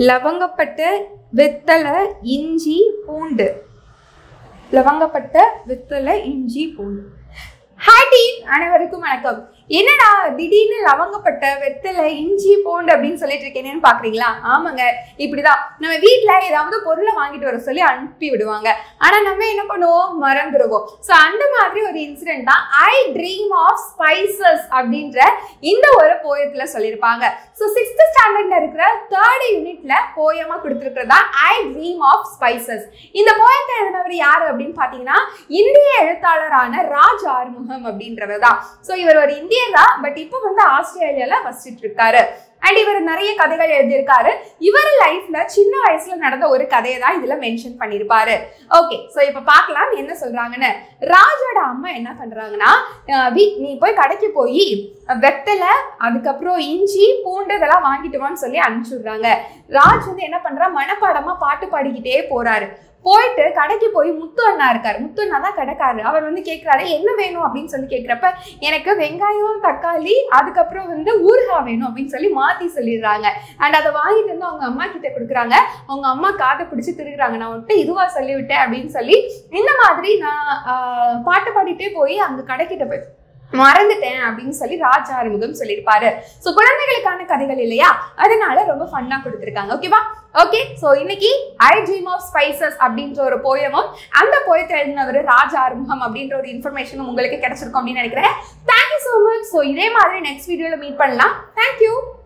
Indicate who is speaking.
Speaker 1: லவங்கப்பட்டை வெத்தலை இஞ்சி பூண்டு லவங்கப்பட்டை வெத்தலை இஞ்சி பூண்டு ஹாய் டீம் அனைவருக்கும் வணக்கம் என்னடா திடீர்னு லவங்கப்பட்டை வெத்தலை இஞ்சி பூண்டு அப்படின்னு சொல்லிட்டு இருக்கேனேன்னு பாக்குறீங்களா ஆமாங்க இப்படிதான் நம்ம வீட்ல ஏதாவது பொருளை வாங்கிட்டு வர சொல்லி அனுப்பி விடுவாங்க ஆனா நம்ம என்ன பண்ணுவோம் மறந்துடுவோம் ஸோ அந்த மாதிரி ஒரு இன்சிடென்ட் தான் ஐ ட்ரீம் ஆஃப் ஸ்பைசஸ் அப்படின்ற இந்த ஒரு போயத்துல சொல்லியிருப்பாங்க ஸோ சிக்ஸ்த் ஸ்டாண்டர்ட்ல இருக்கிற தேர்ட் யூனிட்ல போயமா கொடுத்துருக்கிறதா ஐ ட்ரீம் ஆஃப் ஸ்பைசஸ் இந்த போயத்தை எழுதினவர் யாரு அப்படின்னு பாத்தீங்கன்னா இந்திய எழுத்தாளரான ராஜ் ஆறுமுகம் அப்படின்றவர் தான் ஸோ இவர் ஒரு இந்தியர் தான் பட் இப்போ வந்து ஆஸ்திரேலியால வசிச்சுட்டு இருக்காரு அண்ட் இவர் நிறைய கதைகள் எழுதியிருக்காரு இவர் லைஃப்ல சின்ன வயசுல நடந்த ஒரு கதையை தான் இதுல மென்ஷன் பண்ணியிருப்பாரு ஓகே ஸோ இப்போ பார்க்கலாம் என்ன சொல்றாங்கன்னு ராஜோட அம்மா என்ன பண்றாங்கன்னா அஹ் வீ- நீ போய் கடைக்கு போய் வெத்தலை அதுக்கப்புறம் இஞ்சி பூண்டு இதெல்லாம் வாங்கிட்டு வான்னு சொல்லி அனுப்பிச்சு விடுறாங்க ராஜ் வந்து என்ன பண்றா மனப்பாடமா பாட்டு பாடிக்கிட்டே போறாரு போயிட்டு கடைக்கு போய் முத்து அண்ணா இருக்காரு முத்து அண்ணா தான் கடைக்காரரு அவர் வந்து கேட்குறாரு என்ன வேணும் அப்படின்னு சொல்லி கேட்குறப்ப எனக்கு வெங்காயம் தக்காளி அதுக்கப்புறம் வந்து ஊறுகாய் வேணும் அப்படின்னு சொல்லி மாற்றி சொல்லிடுறாங்க அண்ட் அதை வாங்கிட்டு வந்து அவங்க அம்மா கிட்ட கொடுக்குறாங்க அவங்க அம்மா காதை பிடிச்சி திருகுறாங்க நான் வந்துட்டு இதுவா சொல்லிவிட்டேன் அப்படின்னு சொல்லி இந்த மாதிரி நான் ஆஹ், பாட்டு பாடிட்டே போய் அங்கே கடைக்கிட்ட போய் மறந்துட்டேன் அப்படின்னு சொல்லி ராஜ ஆறுமுகம் சொல்லியிருப்பாரு ஸோ குழந்தைகளுக்கான கதைகள் இல்லையா அதனால ரொம்ப ஃபன்னா கொடுத்துருக்காங்க ஓகேவா ஓகே ஸோ இன்னைக்கு ஐ ட்ரீம் ஆஃப் ஸ்பைசஸ் அப்படின்ற ஒரு போயமும் அந்த போயத்தை எழுதினவர் ராஜ ஆறுமுகம் அப்படின்ற ஒரு இன்ஃபர்மேஷனும் உங்களுக்கு கிடைச்சிருக்கும் அப்படின்னு நினைக்கிறேன் தேங்க்யூ ஸோ மச் ஸோ இதே மாதிரி நெக்ஸ்ட் வீடியோவில் மீட் பண்ணலாம் தேங்க்யூ